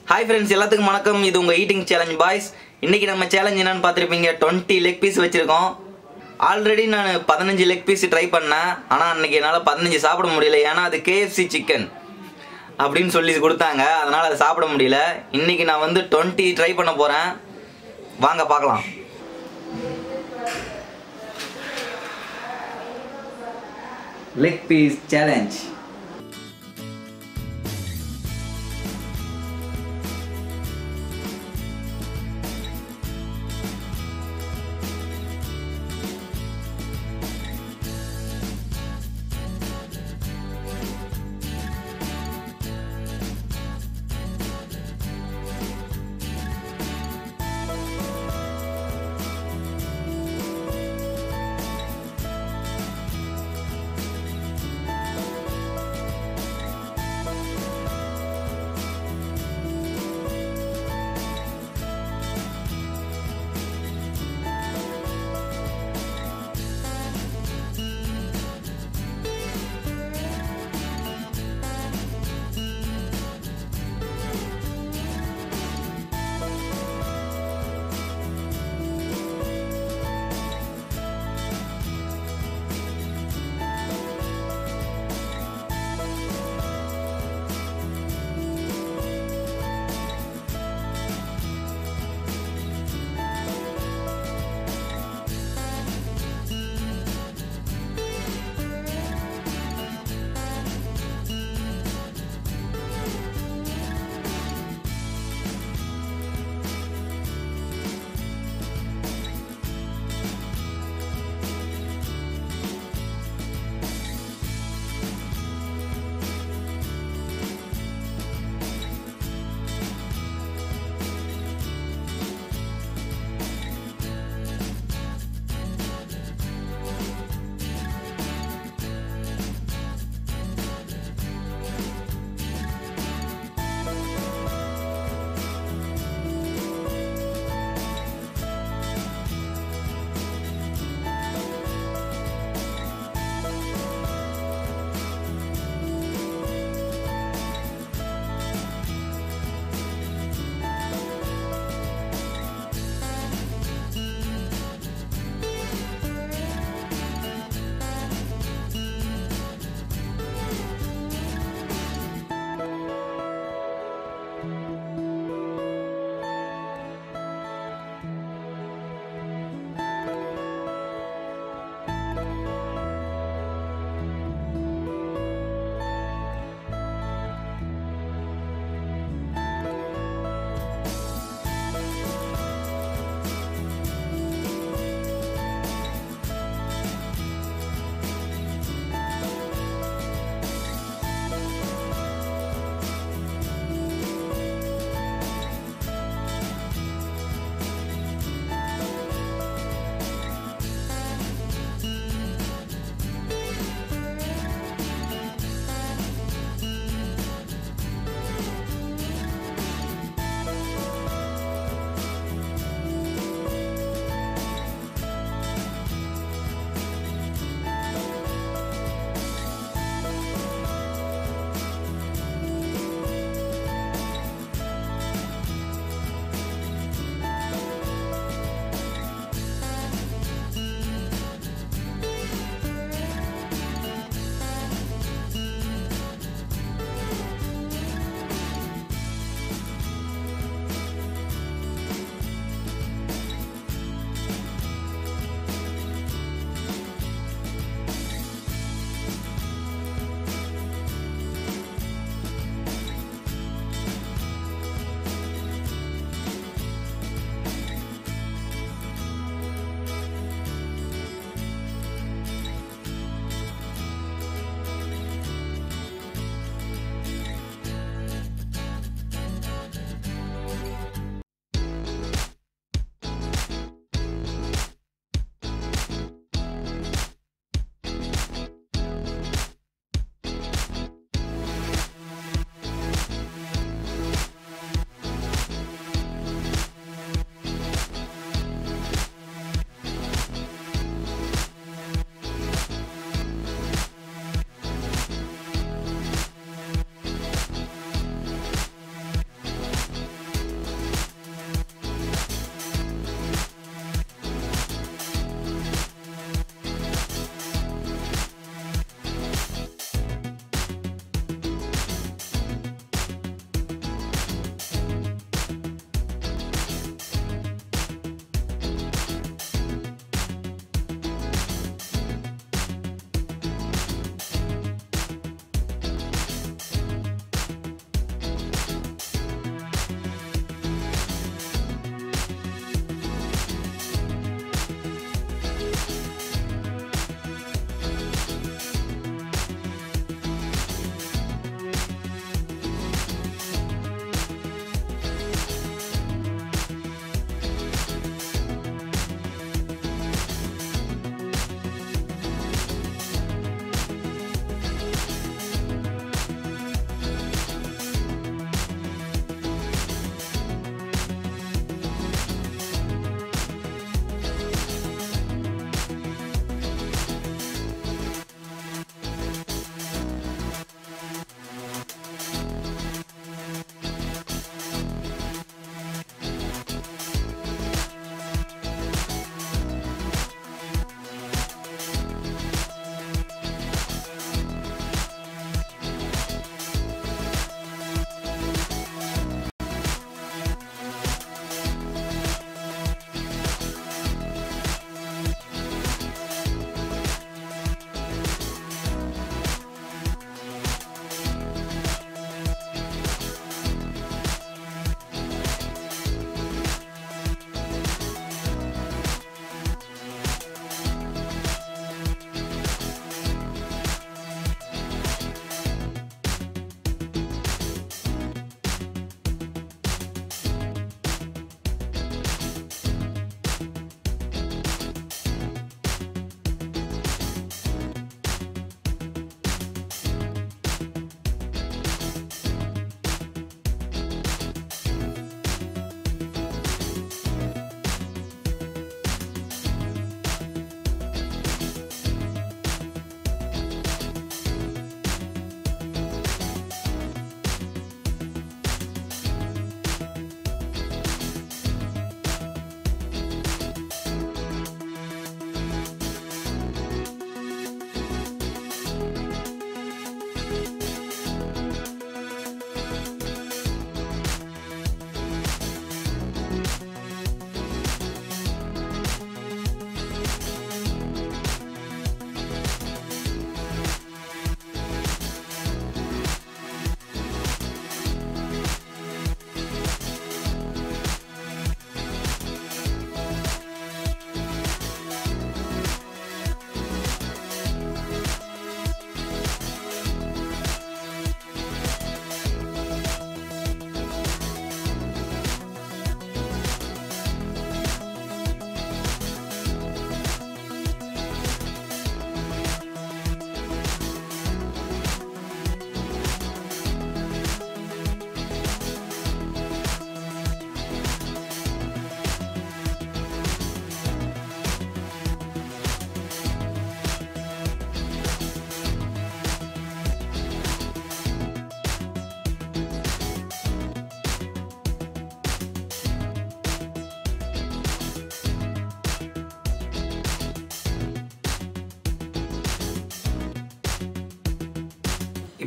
hi friends எல்லாத்துக்கும் வணக்கம் இது உங்கள் ஈட்டிங் சேலஞ்ச் பாய்ஸ் இன்னைக்கு நம்ம சேலஞ்ச் என்னன்னு பார்த்துருப்பீங்க டுவெண்ட்டி லெக் பீஸ் வச்சுருக்கோம் ஆல்ரெடி நான் பதினஞ்சு லெக் பீஸ் ட்ரை பண்ணேன் ஆனால் அன்னைக்கு என்னால் பதினஞ்சு சாப்பிட முடியல ஏன்னா அது கேஎஃப்சி சிக்கன் அப்படின்னு சொல்லி கொடுத்தாங்க அதனால் அதை சாப்பிட முடியல இன்னைக்கு நான் வந்து டுவெண்ட்டி ட்ரை பண்ண போகிறேன் வாங்க பார்க்கலாம் லெக் பீஸ் சேலஞ்ச்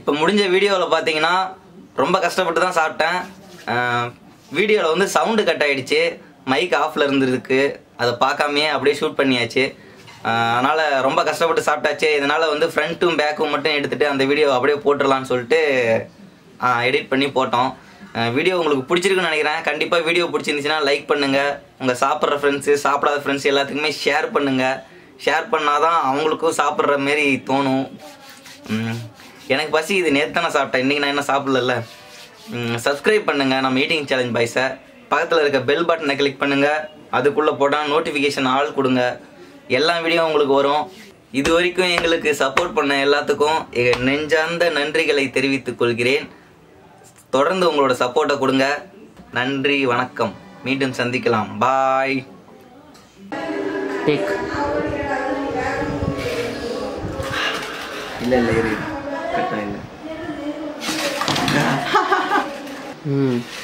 இப்போ முடிஞ்ச வீடியோவில் பார்த்தீங்கன்னா ரொம்ப கஷ்டப்பட்டு தான் சாப்பிட்டேன் வீடியோவில் வந்து சவுண்டு கட் ஆயிடுச்சு மைக் ஆஃப்ல இருந்திருக்கு அதை பார்க்காமையே அப்படியே ஷூட் பண்ணியாச்சு ஆஹ் அதனால ரொம்ப கஷ்டப்பட்டு சாப்பிட்டாச்சு இதனால வந்து ஃப்ரண்ட்டும் பேக்கும் மட்டும் எடுத்துட்டு அந்த வீடியோ அப்படியே போட்டுடலாம்னு சொல்லிட்டு எடிட் பண்ணி போட்டோம் வீடியோ உங்களுக்கு பிடிச்சிருக்குன்னு நினைக்கிறேன் கண்டிப்பாக வீடியோ பிடிச்சிருந்துச்சுன்னா லைக் பண்ணுங்க உங்கள் சாப்பிட்ற ஃப்ரெண்ட்ஸு சாப்பிடாத ஃப்ரெண்ட்ஸ் எல்லாத்துக்குமே ஷேர் பண்ணுங்க ஷேர் பண்ணாதான் அவங்களுக்கும் சாப்பிட்ற மாரி தோணும் ம், எனக்கு பசி இது நேற்று தான் நான் சாப்பிட்டேன் இன்றைக்கி நான் என்ன சாப்பிடல சப்ஸ்கிரைப் பண்ணுங்க நம்ம மீட்டிங் சேலஞ்ச் பாய்ஸை பக்கத்தில் இருக்க பெல் பட்டனை கிளிக் பண்ணுங்க அதுக்குள்ளே போட்டால் நோட்டிஃபிகேஷன் ஆள் கொடுங்க எல்லா வீடியோ உங்களுக்கு வரும் இது வரைக்கும் எங்களுக்கு சப்போர்ட் பண்ண எல்லாத்துக்கும் எங்கள் நெஞ்சார்ந்த நன்றிகளை தெரிவித்துக் கொள்கிறேன் தொடர்ந்து உங்களோட சப்போர்ட்டை கொடுங்க நன்றி வணக்கம் மீண்டும் சந்திக்கலாம் பாய் டேக் இல்லை இல்லை இரு கட்டாக இல்லை ம்